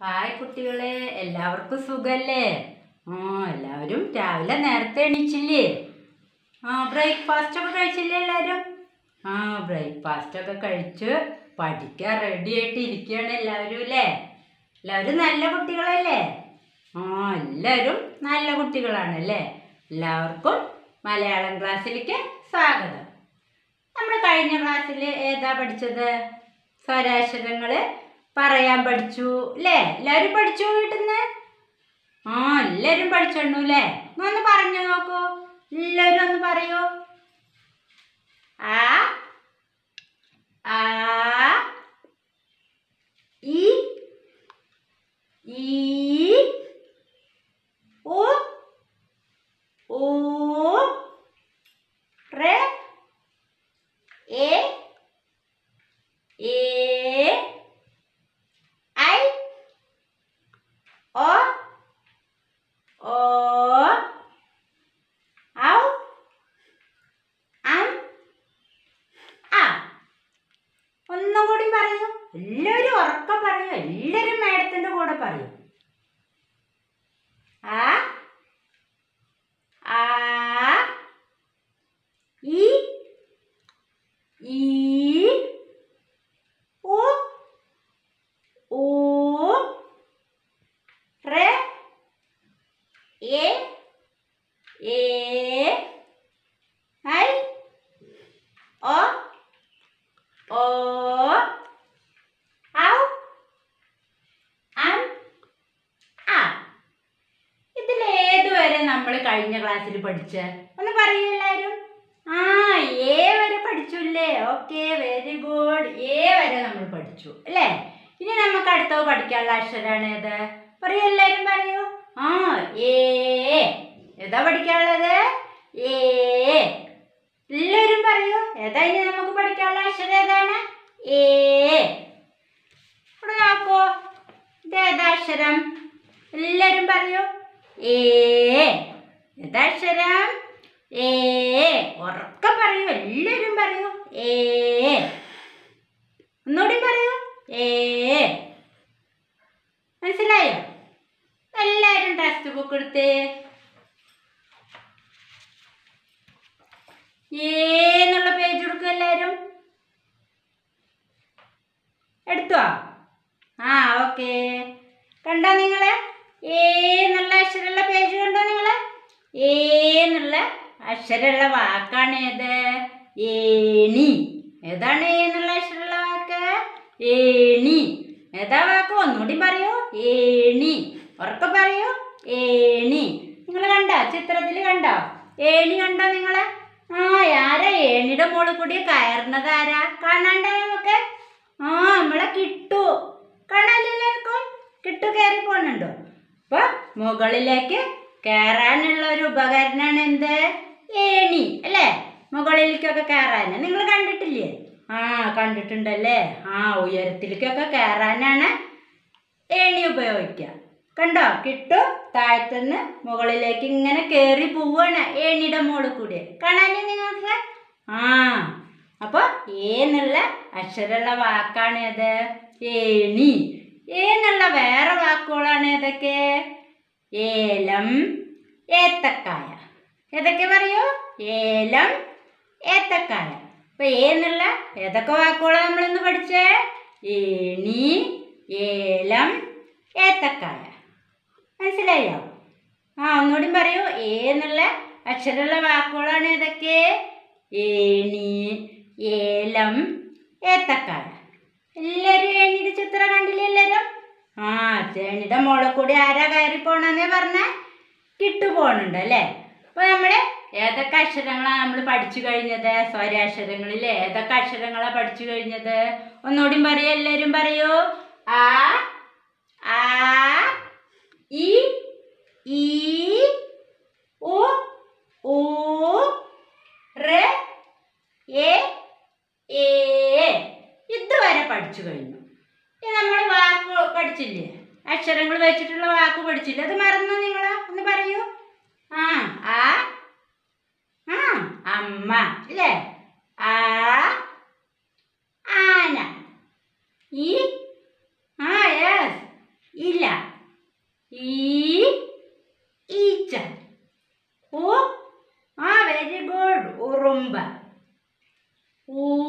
Hi കുട്ടികളെ എല്ലാവർക്കും സുഖല്ലേ ആ എല്ലാവരും രാവിലെ നേരത്തെ എണീച്ചില്ലേ ആ ബ്രേക്ക്ഫാസ്റ്റ് ഒക്കെ കഴിച്ചില്ലേ എല്ലാവരും ആ ബ്രേക്ക്ഫാസ്റ്റ് ഒക്കെ കഴിച്ച് പഠിക്കാൻ റെഡി ആയിട്ട് ഇരിക്കുകയാണ് എല്ലാവരും അല്ലേ എല്ലാവരും നല്ല കുട്ടികളല്ലേ ആ എല്ലാവരും നല്ല കുട്ടികളാണ് അല്ലേ എല്ലാവർക്കും മലയാളം ക്ലാസ്സിലേക്ക് സ്വാഗതം നമ്മൾ കഴിഞ്ഞ ക്ലാസ്സിൽ ഏതാ പഠിച്ചത് സ്വരാക്ഷരങ്ങൾ പറയാൻ പഠിച്ചു അല്ലേ എല്ലാവരും പഠിച്ചു വീട്ടിന്ന് ആ എല്ലാവരും പഠിച്ചോണ്ടു അല്ലേ എന്നാ ഒന്ന് പറഞ്ഞു നോക്കൂ എല്ലാവരും ഒന്ന് പറയൂ ആ ആ ഇ ഈ ഉ ഊ റെ എ എ ഐ ഒ ഓ ഔ അം ആ ഒന്നും കൂടി പറയൂ എല്ലാവരും ഉറക്കം പറയൂ എല്ലാവരും മാഡത്തിൻ്റെ കൂടെ പറയൂ ആ ആ ഇ ഈ ഉ ഊ റെ എ എ ഐ ഒ ഓ ഔ അം ആ ഇതിലേതുവരെ നമ്മൾ കഴിഞ്ഞ ക്ലാസ്സിൽ പഠിച്ച ഒന്ന് പറയൂ എല്ലാവരും ആ എ വരെ പഠിച്ചുല്ലേ ഓക്കെ വെരി ഗുഡ് എ വരെ നമ്മൾ പഠിച്ചു അല്ലേ ഇനി നമുക്ക് അടുത്തത് പഠിക്കാനുള്ള അക്ഷരമാണ് ഏത് പറയൂ എല്ലാവരും പറയൂ ആ ഏ ഏതാ പഠിക്കാനുള്ളത് ഏ എല്ലാവരും പറയൂ ഏതാ ഇനി നമുക്ക് പഠിക്കാനുള്ള അക്ഷരം ഏതാണ് ഏ ഇവിടെ നോക്കൂ ഇത് ഏതാ അക്ഷരം എല്ലാവരും പറയൂ ഏ ഏതാ അക്ഷരം ഏ ഉറക്കെ പറയൂ എല്ലാവരും പറയൂ ഏ ഒന്നുകൂടി പറയൂ ഏ മനസ്സിലായോ എല്ലാവരും ടെക്സ്റ്റ് ബുക്ക് എടുത്തേ ഏ എന്നുള്ള പേജ് എടുക്കും എല്ലാവരും എടുത്തോ ആ ഓക്കെ കണ്ടോ നിങ്ങള് ഏ എന്നുള്ള അക്ഷരമുള്ള പേജ് കണ്ടോ നിങ്ങള് ഏ എന്നുള്ള അക്ഷരമുള്ള വാക്കാണ് ഏത് ഏണി ഏതാണ് ഏ എന്നുള്ള അക്ഷരമുള്ള വാക്ക് ഏണി ഏതാ വാക്ക് ഒന്നുകൂടി പറയൂ ഏണി ഉറക്കെ പറയൂ ഏണി നിങ്ങൾ കണ്ടോ ചിത്രത്തിൽ കണ്ടോ ഏണി കണ്ടോ നിങ്ങള് ആ ആരാ ഏണിയുടെ മുകളിൽ കൂടി കയറുന്നത് ആരാ കാണാണ്ട നമുക്ക് ആ നമ്മളെ കിട്ടു കാണാല്ലോ എല്ലാവർക്കും കിട്ടു കയറി പോണുണ്ടോ അപ്പൊ മുകളിലേക്ക് കയറാനുള്ള ഒരു ഉപകരണമാണ് എന്ത് ഏണി അല്ലേ മുകളിലേക്കൊക്കെ കയറാൻ നിങ്ങൾ കണ്ടിട്ടില്ലേ ആ കണ്ടിട്ടുണ്ടല്ലേ ആ ഉയരത്തിലേക്കൊക്കെ കയറാനാണ് ഏണി ഉപയോഗിക്കുക കണ്ടോ കിട്ടു താഴത്തുനിന്ന് മുകളിലേക്ക് ഇങ്ങനെ കയറി പോവാണ് ഏണിയുടെ മുകളിൽ കൂടി കാണാല്ലേ നിങ്ങൾക്ക് ആ അപ്പോൾ ഏന്നുള്ള അക്ഷരമുള്ള വാക്കാണ് ഏത് ഏണി ഏന്നുള്ള വേറെ വാക്കുകളാണ് ഏതൊക്കെ ഏലം ഏത്തക്കായ ഏതൊക്കെ പറയൂ ഏലം ഏത്തക്കായ അപ്പൊ ഏന്നുള്ള ഏതൊക്കെ വാക്കുകളാണ് നമ്മളിന്ന് പഠിച്ചേ ഏണി ഏലം ഏത്തക്കായ മനസ്സിലായോ ആ ഒന്നുകൂടി പറയൂ ഏ എന്നുള്ള അക്ഷരമുള്ള വാക്കുകളാണ് ഏതൊക്കെ ഏണി ഏലം ഏത്തക്കായ എല്ലാവരും ഏണിയുടെ ചിത്രം കണ്ടില്ലേ എല്ലാവരും ആ ഏണിയുടെ മോളിൽ കൂടി ആരാ കയറി പോണെന്നേ പറഞ്ഞ കിട്ടു പോണുണ്ട് അല്ലേ അപ്പോൾ നമ്മൾ ഏതൊക്കെ അക്ഷരങ്ങളാണ് നമ്മൾ പഠിച്ചു കഴിഞ്ഞത് സ്വരാക്ഷരങ്ങളിൽ ഏതൊക്കെ അക്ഷരങ്ങളാണ് പഠിച്ചു കഴിഞ്ഞത് ഒന്നുകൂടി പറയൂ എല്ലാവരും പറയൂ ആ ആ ഇ ഈ ഉ ഊ റെ എ ഏ ഇതുവരെ പഠിച്ചു കഴിഞ്ഞു ഇനി നമ്മൾ വാക്ക് പഠിച്ചില്ലേ അക്ഷരങ്ങൾ വെച്ചിട്ടുള്ള വാക്ക് പഠിച്ചില്ലേ അത് മറന്നു നിങ്ങൾ ഒന്ന് പറയൂ ആ ആ ആ അമ്മ അല്ലേ ആ ആന ഈ ആ യെസ് ഇല rumba.